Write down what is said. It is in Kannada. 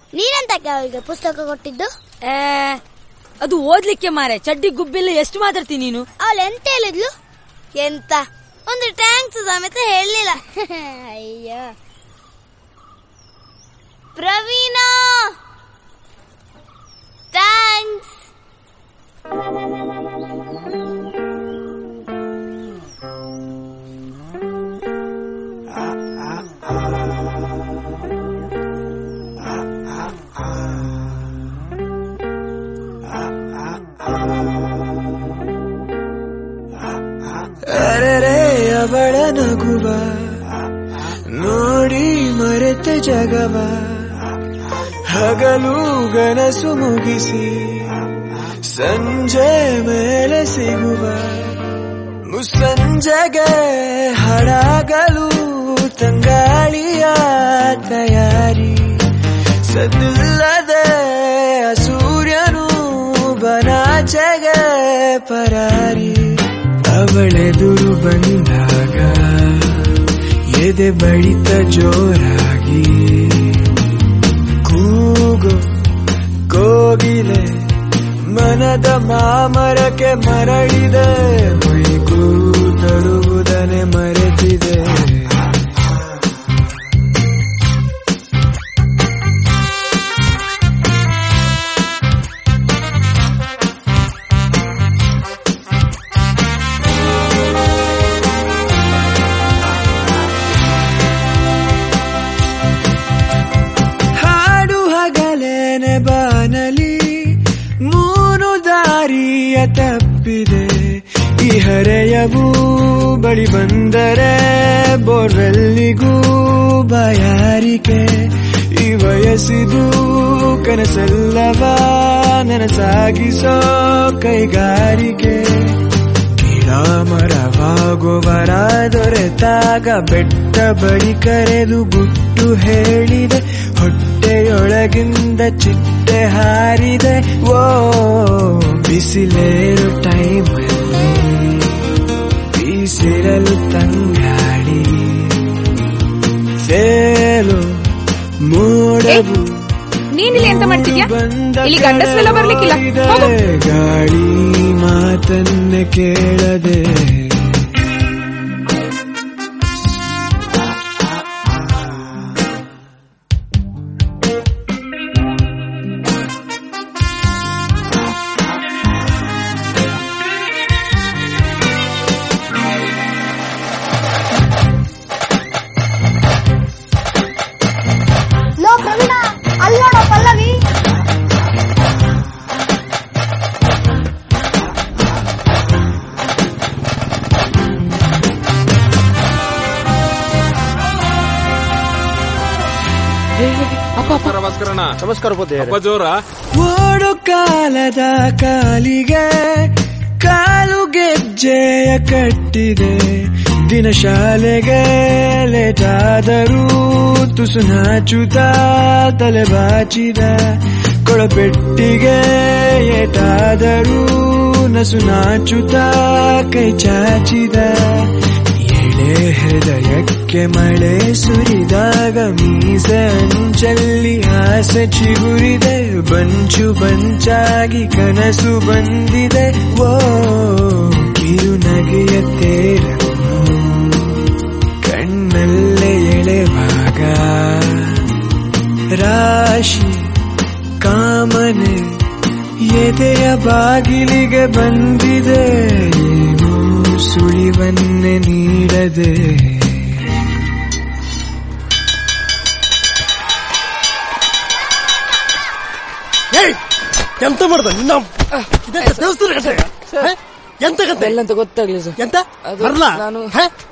ನೀನೆಂತಕ್ಕೆ ಅವಳಿಗೆ ಪುಸ್ತಕ ಕೊಟ್ಟಿದ್ದು ಏ, ಅದು ಓದ್ಲಿಕ್ಕೆ ಮಾರೆ ಚಡ್ಡಿ ಗುಬ್ಬಿಲ್ಲ ಎಷ್ಟು ಮಾತಾಡ್ತೀನಿ ನೀನು ಅವಳು ಎಂತ ಹೇಳಿದ್ಲು ಎಂತ ಒಂದು ಟ್ಯಾಂಕ್ಸ್ ಸಮೇತ ಹೇಳಲಿಲ್ಲ ಅಯ್ಯೋ ಪ್ರವೀಣ ಥ್ಯಾಂಕ್ಸ್ ಅರೆರೆ ಅವಳ ನಗುವ ನೋಡಿ ಮರೆತೆ ಜಗವ ಹಗಲು ಗನಸು ಮುಗಿಸಿ ಸಂಜೆ ಮೇಲೆ ಸಿಗುವ ಮುಸ್ಸಂಜೆಗೆ ಹಡಗಲು ತಂಗಾಳಿಯ ತಯಾರಿ ಸದ್ದಿಲ್ಲದೆ ಸೂರ್ಯನು ಬನಾಚೆಗೆ ಪರಾರಿ ಅವಳೆದುರು ಬಂದಾಗ ಎದೆ ಬಡಿತ ಜೋರಾಗಿ ಕೂಗು ಕೋಗಿಲೆ ಮನದ ಮಾಮರಕ್ಕೆ ಮರಳಿದೆ ಮೈಗೂ ತರುವುದನೆ ಮರೆತಿದೆ ಹಾಡು ಹಗಲೇನೆ ಬಾನಲಿ ಮೂನು ದಾರಿಯ ತಪ್ಪಿದೆ ಈ ಹರೆಯವು ಬಳಿ ಬಂದರೆ ಬೋರ್ವೆಲ್ಲಿಗೂ ಬಾಯಾರಿಕೆ ಈ ವಯಸ್ಸಿದು ಕನಸಲ್ಲವ ನನಸಾಗಿಸೋ ಕೈಗಾರಿಕೆ ಗಿಡ ಮರವಾಗುವರ ದೊರೆತಾಗ ಬೆಟ್ಟ ಬಳಿ ಕರೆದು ಗುಟ್ಟು ಹೇಳಿದೆ ಹೊಟ್ಟೆಯೊಳಗಿಂದ ಚಿಟ್ಟೆ ಹಾರಿದೆ ಓ ಬಿಸಿಲೇರು ಟೈಮಲ್ಲಿ ಬೀಸಿರಲು ತಂಗಾಳಿ ಸೇಲು ಮೋಡವು ನೀನಿಲ್ಲಿ ಎಂತ ಮಾಡ್ತಿದ್ಯಾ ಬಂದ ಇಲ್ಲಿ ಗಂಡಸರೆಲ್ಲ ಬರ್ಲಿಕ್ಕಿಲ್ಲ ಹೋಗು. ಗಾಳಿ ಮಾತನ್ನ ಕೇಳದೆ ಲೋ ಪ್ರವೀಣ ಅಲ್ಲಿ ನೋಡೋ ಪಲ್ಲವಿ ನಮಸ್ಕಾರ ಹಬ್ಬ ಜೋರ ಓಡು ಕಾಲದ ಕಾಲಿಗೆ ಕಾಲು ಗೆಜ್ಜೆಯ ಕಟ್ಟಿದೆ ದಿನ ಶಾಲೆಗೆ ಲೇಟಾದರೂ ತುಸು ನಾಚುತ್ತ ತಲೆ ಬಾಚಿದ ಕೊಳಪೆಟ್ಟಿಗೆ ಏಟಾದರೂ ನಸು ನಾಚುತ್ತ ಕೈ ಚಾಚಿದ ಎಳೆ ಹೃದಯಕ್ಕೆ ಮಳೆ ಸುರಿದಾಗ ಮೀಸೆ ಅಂಚಲ್ಲಿ ಆಸೆ ಚಿಗುರಿದೆ ಬಂಚು ಬಂಚಾಗಿ ಕನಸು ಬಂದಿದೆ ಓ ಕಿರು ನಗೆಯ ತೇರನ್ನು ಕಣ್ಣಲ್ಲೇ ಎಳೆವಾಗ ರಾಶಿ ಕಾಮನೆ ಎದೆಯ ಬಾಗಿಲಿಗೆ ಬಂದಿದೆ ಏನು ಸುಳಿವನ್ನೇ ನೀಡದೆ ಏಯ್ ಎಂತ ಮಾಡ್ದ ನಿನ್ನ ಇದೆಂತ ದೇವಸ್ಥಾನ ಕಟ್ಟೆ ಹ? ಎಂತ ಕತೆ ಎಲ್ಲಂತ ಗೊತ್ತಾಗ್ಲಿ ಸರ್ ಎಂತ ಅದು ಬರ್ಲ ನಾನು- ಹ?